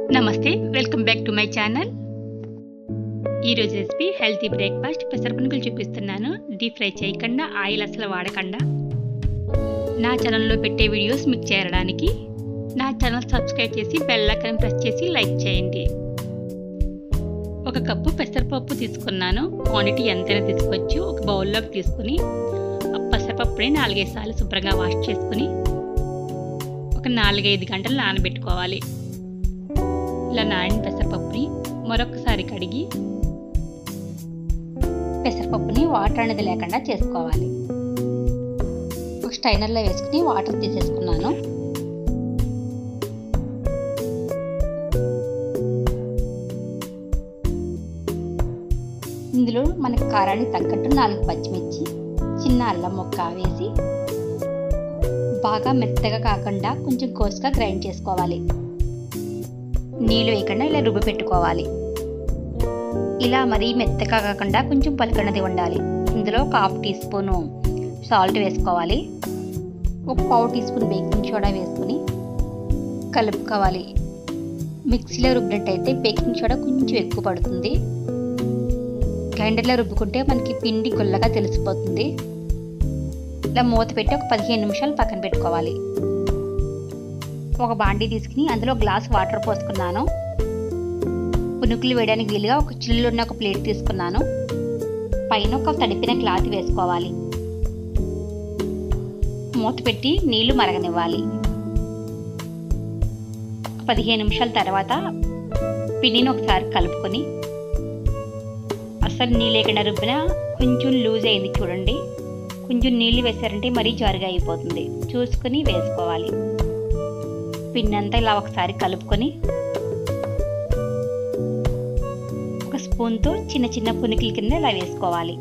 నమస్తే welcome back to my channel ఈరోజు recipe healthy breakfast పెసరపునుకులు చూపిస్తున్నాను డీప్ ఫ్రై చేయకుండా ఆయిల్ అసలు వాడకుండా నా ఛానల్లో పెట్టే వీడియోస్ మీకు చేరడానికి నా ఛానల్ సబ్స్క్రైబ్ చేసి బెల్ ఐకాన్ ప్రెస్ చేసి లైక్ చేయండి ఒక కప్పు పెసరపప్పు తీసుకున్నాను క్వాంటిటీ ఎంతైనా తీసుకోవచ్చు ఒక బౌల్లోకి తీసుకుని ఆ పెసరపప్పుని నాలుగైదు సార్లు శుభ్రంగా వాష్ చేసుకుని ఒక నాలుగైదు గంటలు నానబెట్టుకోవాలి ఇలా నానిన పెసరపప్పుని మరొకసారి కడిగి పెసరపప్పుని వాటర్ అనేది లేకుండా చేసుకోవాలి ఒక స్టైనర్లో వేసుకుని వాటర్ తీసేసుకున్నాను ఇందులో మనకి కారానికి తగ్గట్టు నాలుగు పచ్చిమిర్చి చిన్న అల్లం ముక్క వేసి బాగా మెత్తగా కాకుండా కొంచెం కోసుగా గ్రైండ్ చేసుకోవాలి నీళ్ళు వేయకుండా ఇలా రుబ్బు పెట్టుకోవాలి ఇలా మరీ మెత్తగా కాకుండా కొంచెం పలుకనది ఉండాలి ఇందులో ఒక హాఫ్ టీ స్పూను సాల్ట్ వేసుకోవాలి ఒక పావు టీ స్పూన్ బేకింగ్ సోడా వేసుకుని కలుపుకోవాలి మిక్సీలో రుబ్బినట్టయితే బేకింగ్ సోడా కొంచెం ఎక్కువ పడుతుంది గ్రైండర్లో రుబ్బుకుంటే మనకి పిండి గుల్లగా తెలిసిపోతుంది ఇలా మూత పెట్టి ఒక పదిహేను నిమిషాలు పక్కన పెట్టుకోవాలి ఒక బాండీ తీసుకుని అందులో గ్లాస్ వాటర్ పోసుకున్నాను పునుకులు వేయడానికి వీలుగా ఒక చిల్లు ఉన్న ఒక ప్లేట్ తీసుకున్నాను పైన ఒక తడిపిన క్లాత్ వేసుకోవాలి మూత పెట్టి నీళ్లు మరగనివ్వాలి పదిహేను నిమిషాల తర్వాత పిండిని ఒకసారి కలుపుకొని అస్సలు నీళ్ళు లేకుండా రుబ్బిన కొంచెం లూజ్ అయింది చూడండి కొంచెం నీళ్ళు వేసారంటే మరీ జారుగా అయిపోతుంది చూసుకొని వేసుకోవాలి పిండి అంతా ఇలా ఒకసారి కలుపుకొని ఒక స్పూన్తో చిన్న చిన్న పునుకుల కింద ఇలా వేసుకోవాలి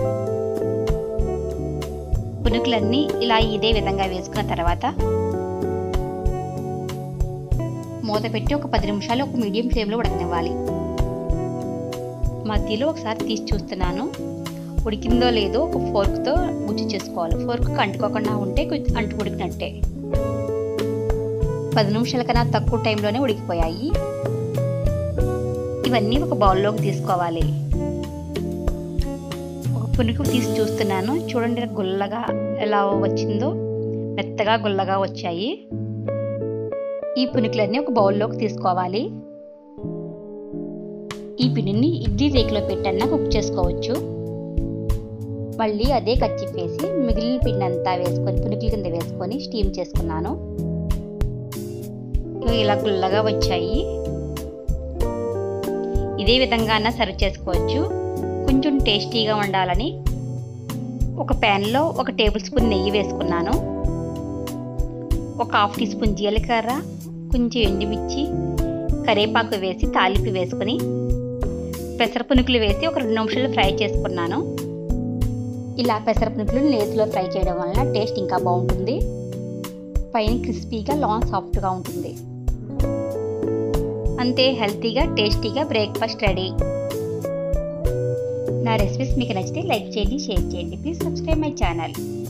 పునుకులన్నీ ఇలా ఇదే విధంగా వేసుకున్న తర్వాత మూత పెట్టి ఒక పది నిమిషాలు ఒక మీడియం ఫ్లేమ్లో ఉడకనివ్వాలి మధ్యలో ఒకసారి తీసి చూస్తున్నాను ఉడికిందో లేదో ఒక ఫోర్క్తో గుజ్జు చేసుకోవాలి ఫోర్క్ అంటుకోకుండా ఉంటే అంటు ఉడికినట్టే పది నిమిషాల కన్నా తక్కువ టైంలోనే ఉడికిపోయాయి ఇవన్నీ ఒక బౌల్లోకి తీసుకోవాలి ఒక పునుకు తీసి చూస్తున్నాను చూడండి గుల్లగా ఎలా వచ్చిందో మెత్తగా గుల్లగా వచ్చాయి ఈ పునుకులన్నీ ఒక బౌల్లోకి తీసుకోవాలి ఈ పిండిని ఇడ్లీ రేకులో పెట్టన్నా కుక్ చేసుకోవచ్చు మళ్ళీ అదే కచ్చిపేసి మిగిలిన పిండి అంతా వేసుకొని పునుకుల కింద వేసుకొని స్టీమ్ చేసుకున్నాను ఇలా గుల్లగా వచ్చాయి ఇదే విధంగా సర్వ్ చేసుకోవచ్చు కొంచెం టేస్టీగా ఉండాలని ఒక ప్యాన్లో ఒక టేబుల్ స్పూన్ నెయ్యి వేసుకున్నాను ఒక హాఫ్ టీ స్పూన్ జీలకర్ర కొంచెం ఎండుమిర్చి కరేపాకు వేసి తాలిపి వేసుకొని పెసర పునుకులు వేసి ఒక రెండు నిమిషాలు ఫ్రై చేసుకున్నాను ఇలా పెసర పునుకులు నేతిలో ఫ్రై చేయడం వలన టేస్ట్ ఇంకా బాగుంటుంది పైన క్రిస్పీగా లాంగ్ సాఫ్ట్గా ఉంటుంది అంతే హెల్తీగా టేస్టీగా బ్రేక్ఫాస్ట్ రెడీ నా రెసిపీస్ మీకు నచ్చితే లైక్ చేయండి షేర్ చేయండి ప్లీజ్ సబ్స్క్రైబ్ మై ఛానల్